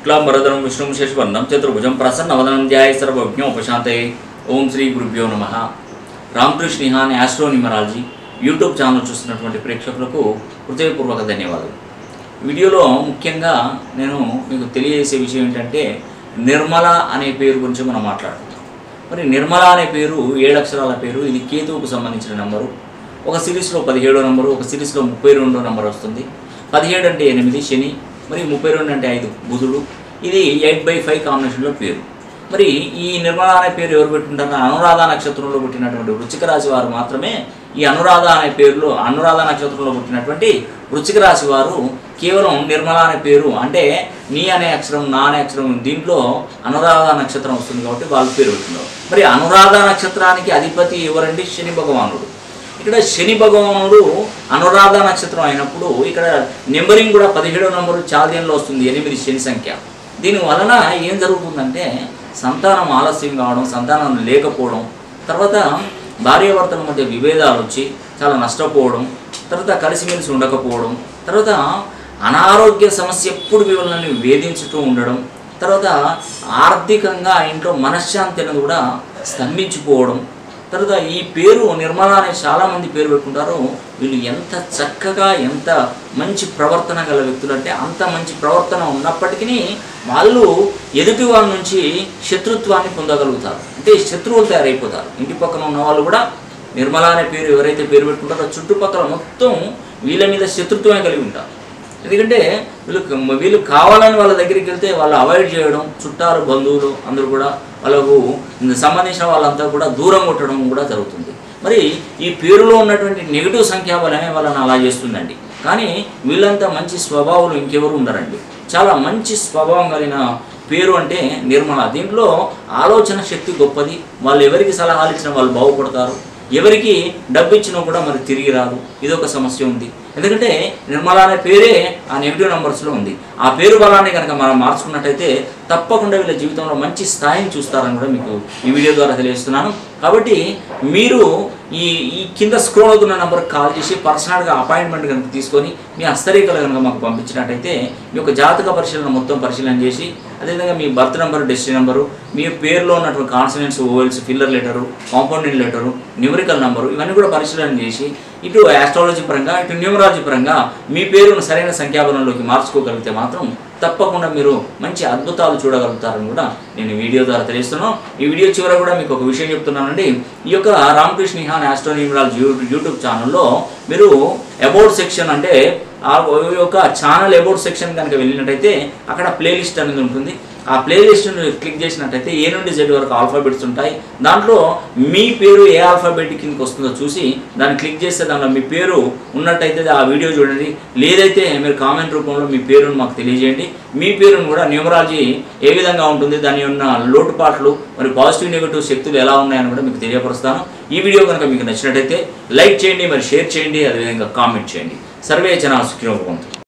శుక్లాంబరధరం విష్ణుం శశివర్ణం చతుర్భుజం ప్రసన్నవదనం ధ్యాయ సర్వజ్ఞోపశాంతే ఓం శ్రీ గురుభ్యో నమ Ramakrishna Nihan astro numerology YouTube channel చూస్తున్నటువంటి ప్రేక్షకులకు హృదయపూర్వక ధన్యవాదాలు వీడియోలో ముఖ్యంగా నేను మీకు తెలియజేసే విషయం ఏంటంటే నిర్మల అనే పేరు గురించి మనం మాట్లాడుతున్నాం మరి నిర్మల అనే పేరు ఏడు అక్షరాల పేరు ఇది కేతువుకు సంబంధించిన నంబరు ఒక సిరీస్లో పదిహేడో నంబరు ఒక సిరీస్లో ముప్పై రెండో నంబర్ వస్తుంది పదిహేడు అంటే ఎనిమిది శని మరి ముప్పై రెండు అంటే ఐదు బుధుడు ఇది ఎయిట్ బై ఫైవ్ కాంబినేషన్లో పేరు మరి ఈ నిర్మల అనే పేరు ఎవరు పెట్టుకుంటారో అనురాధ నక్షత్రంలో పుట్టినటువంటి వృచ్చిక రాశి వారు మాత్రమే ఈ అనురాధ అనే పేరులో అనురాధ నక్షత్రంలో పుట్టినటువంటి వృచ్చిక రాశి వారు కేవలం నిర్మల అనే పేరు అంటే నీ అనే అక్షరం నా అనే అక్షరం దీంట్లో అనురాధ నక్షత్రం వస్తుంది కాబట్టి వాళ్ళు పేరు పెట్టుకున్నారు మరి అనురాధ నక్షత్రానికి అధిపతి ఎవరండి శని భగవానుడు ఇక్కడ శని భగవానుడు అనురాధ నక్షత్రం అయినప్పుడు ఇక్కడ నెంబరింగ్ కూడా పదిహేడో నెంబరు చాల్దీయంలో వస్తుంది ఎనిమిది శని సంఖ్య దీని వలన ఏం జరుగుతుందంటే సంతానం ఆలస్యం కావడం సంతానం లేకపోవడం తర్వాత భార్యాభర్తల మధ్య విభేదాలు వచ్చి చాలా నష్టపోవడం తర్వాత కలిసిమెలిసి ఉండకపోవడం తర్వాత అనారోగ్య సమస్య ఎప్పుడు వీళ్ళని వేధించుతూ ఉండడం తర్వాత ఆర్థికంగా ఆ ఇంట్లో మనశ్శాంతి అనేది కూడా స్తంభించిపోవడం తర్వాత ఈ పేరు నిర్మల అనే చాలామంది పేరు పెట్టుకుంటారు వీళ్ళు ఎంత చక్కగా ఎంత మంచి ప్రవర్తన గల వ్యక్తులు అంటే అంత మంచి ప్రవర్తన ఉన్నప్పటికీ వాళ్ళు ఎదుటి వాళ్ళ నుంచి శత్రుత్వాన్ని పొందగలుగుతారు అంటే శత్రువులు తయారైపోతారు ఇంటి పక్కన ఉన్న వాళ్ళు కూడా నిర్మల అనే పేరు ఎవరైతే పేరు పెట్టుకుంటారో చుట్టుపక్కల మొత్తం వీళ్ళ మీద శత్రుత్వమే కలిగి ఉంటారు ఎందుకంటే వీళ్ళు వీళ్ళు కావాలని వాళ్ళ దగ్గరికి వెళ్తే వాళ్ళు అవాయిడ్ చేయడం చుట్టాలు బంధువులు అందరూ కూడా వాళ్ళకు సంబంధించిన వాళ్ళంతా కూడా దూరం కొట్టడం కూడా జరుగుతుంది మరి ఈ పేరులో ఉన్నటువంటి నెగిటివ్ సంఖ్యాబలమే వాళ్ళని అలా చేస్తుందండి కానీ వీళ్ళంతా మంచి స్వభావాలు ఇంకెవరు ఉండరండి చాలా మంచి స్వభావం కలిగిన పేరు అంటే నిర్మల దీంట్లో ఆలోచన శక్తి గొప్పది వాళ్ళు ఎవరికి సలహాలు ఇచ్చినా వాళ్ళు బాగుపడతారు ఎవరికి డబ్బు ఇచ్చినా కూడా మరి తిరిగి రాదు ఇదొక సమస్య ఉంది ఎందుకంటే నిర్మల అనే పేరే ఆ నెగిటివ్ నెంబర్స్లో ఉంది ఆ పేరు బలాన్ని కనుక మనం మార్చుకున్నట్టయితే తప్పకుండా వీళ్ళ జీవితంలో మంచి స్థాయిని చూస్తారని కూడా మీకు ఈ వీడియో ద్వారా తెలియజేస్తున్నాను కాబట్టి మీరు ఈ ఈ కింద స్క్రోల్ అవుతున్న నెంబర్కి కాల్ చేసి పర్సనల్గా అపాయింట్మెంట్ కనుక తీసుకొని మీ హస్తరేఖలు కనుక మాకు పంపించినట్టయితే మీ యొక్క జాతక పరిశీలన మొత్తం పరిశీలన చేసి అదేవిధంగా మీ బర్త్ నెంబర్ డెస్టినీ నెంబరు మీ పేరులో ఉన్నటువంటి consonants vowels filler letter compounding letter numerical number ఇవన్నీ కూడా పరిశీలన చేసి ఇటు ఆస్ట్రాలజీ పరంగా ఇటు న్యూమరాలజీ పరంగా మీ పేరును సరైన సంఖ్యాబలంలోకి మార్చుకోగలిగితే మాత్రం తప్పకుండా మీరు మంచి అద్భుతాలు చూడగలుగుతారని కూడా నేను ఈ వీడియో ద్వారా తెలియస్తున్నాను ఈ వీడియో చివర కూడా మీకు ఒక విషయం చెప్తున్నానండి ఈ యొక్క Ramakrishna Nihan astro numerology YouTube ఛానల్లో మీరు అబౌట్ సెక్షన్ అంటే ఆ యొక్క ఛానల్ అబౌట్ సెక్షన్ కనుక వెళ్ళినట్టయితే అక్కడ ప్లేలిస్ట్ అనేది ఉంటుంది ఆ ప్లేలిస్ట్ను క్లిక్ చేసినట్టయితే ఏ నుండి జెడ్ వరకు ఆల్ఫాబెట్స్ ఉంటాయి దాంట్లో మీ పేరు ఏ ఆల్ఫాబెట్ కిందకి వస్తుందో చూసి దాన్ని క్లిక్ చేస్తే దాంట్లో మీ పేరు ఉన్నట్టయితే ఆ వీడియో చూడండి లేదైతే మీరు కామెంట్ రూపంలో మీ పేరును మాకు తెలియజేయండి మీ పేరును కూడా న్యూమరాలజీ ఏ విధంగా ఉంటుంది దాని ఉన్న లోటుపాట్లు మరి పాజిటివ్ నెగిటివ్ శక్తులు ఎలా ఉన్నాయని కూడా మీకు తెలియపరుస్తాను ఈ వీడియో కనుక మీకు నచ్చినట్టయితే లైక్ చేయండి మరి షేర్ చేయండి అదేవిధంగా కామెంట్ చేయండి సర్వే జనా సుఖినోభవంతు